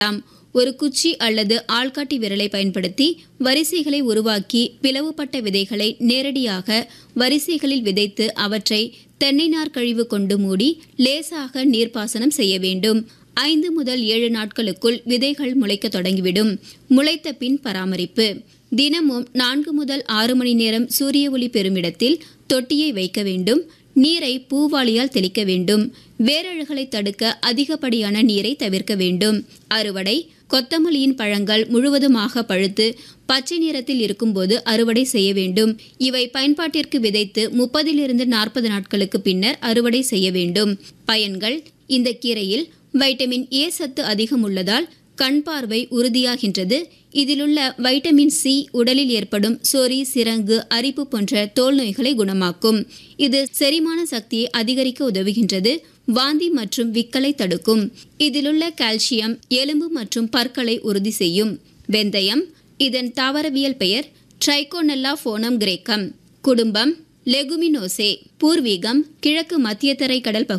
ஆம், ஒரு குச்சி அல்லது ஆள்காட்டி விரலை பயன்படுத்தி வரிசைகளை உருவாக்கி பிளவுபட்ட விதைகளை நேரடியாக வரிசைகளில் விதைத்து அவற்றை தென்னை நார் கழிவு கொண்டு மூடி லேசாக நீர்ப்பாசனம் செய்ய வேண்டும் ஐந்து முதல் ஏழு நாட்களுக்குள் விதைகள் முளைக்கத் தொடங்கிவிடும் முளைத்த பின் பராமரிப்பு தினமும் நான்கு முதல் ஆறு மணி நேரம் சூரிய ஒளி பெறும் இடத்தில் தொட்டியை வைக்க வேண்டும் நீரை பூவாளியால் தெளிக்க வேண்டும் வேரழுகளை தடுக்க அதிகப்படியான நீரை தவிர்க்க வேண்டும் அறுவடை கொத்தமல்லியின் பழங்கள் முழுவதுமாக பழுத்து பச்சை நிறத்தில் இருக்கும்போது அறுவடை செய்ய வேண்டும் இவை பயன்பாட்டிற்கு விதைத்து முப்பதிலிருந்து நாற்பது நாட்களுக்கு பின்னர் அறுவடை செய்ய வேண்டும் பயன்கள் இந்த கீரையில் வைட்டமின் ஏ சத்து அதிகம் உள்ளதால் கண் பார்வை உறுதியாகின்றது இதிலுள்ள வைட்டமின் சி உடலில் ஏற்படும் சொறி சிரங்கு அரிப்பு போன்ற தோல் நோய்களை குணமாக்கும் இது செரிமான சக்தியை அதிகரிக்க உதவுகின்றது வாந்தி மற்றும் விக்கலை தடுக்கும் இதிலுள்ள கால்சியம் எலும்பு மற்றும் பற்களை உறுதி செய்யும் வெந்தயம் இதன் தாவரவியல் பெயர் ட்ரைகோனெல்லா ஃபோனம் கிரேக்கம் குடும்பம் லெகுமினோசே பூர்வீகம் கிழக்கு மத்திய தரை கடல் பகுதி